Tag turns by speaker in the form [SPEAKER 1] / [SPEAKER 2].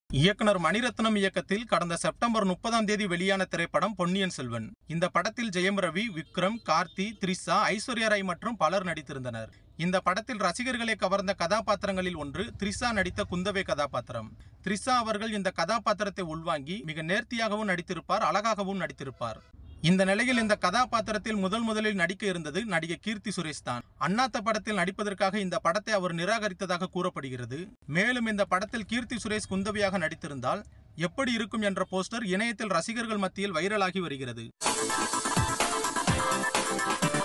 [SPEAKER 1] இயக்குனர் மணிரத்னம் இயக்கத்தில் கடந்த செப்டம்பர் முப்பதாம் தேதி வெளியான திரைப்படம் பொன்னியின் செல்வன் இந்த படத்தில் ஜெயம் ரவி விக்ரம் கார்த்தி த்ரிஷா ஐஸ்வர்யா ராய் மற்றும் பலர் நடித்திருந்தனர் இந்த படத்தில் ரசிகர்களை கவர்ந்த கதாபாத்திரங்களில் ஒன்று த்ரிஷா நடித்த குந்தவை கதாபாத்திரம் த்ரிஷா அவர்கள் இந்த கதாபாத்திரத்தை உள்வாங்கி மிக நேர்த்தியாகவும் நடித்திருப்பார் அழகாகவும் நடித்திருப்பார் இந்த நிலையில் இந்த கதாபாத்திரத்தில் முதல் முதலில் நடிக்க இருந்தது நடிகை கீர்த்தி சுரேஷ் தான் அண்ணாத்த படத்தில் நடிப்பதற்காக இந்த படத்தை அவர் நிராகரித்ததாக கூறப்படுகிறது மேலும் இந்த படத்தில் கீர்த்தி சுரேஷ் குந்தவியாக நடித்திருந்தால் எப்படி இருக்கும் என்ற போஸ்டர் இணையத்தில் ரசிகர்கள் மத்தியில் வைரலாகி வருகிறது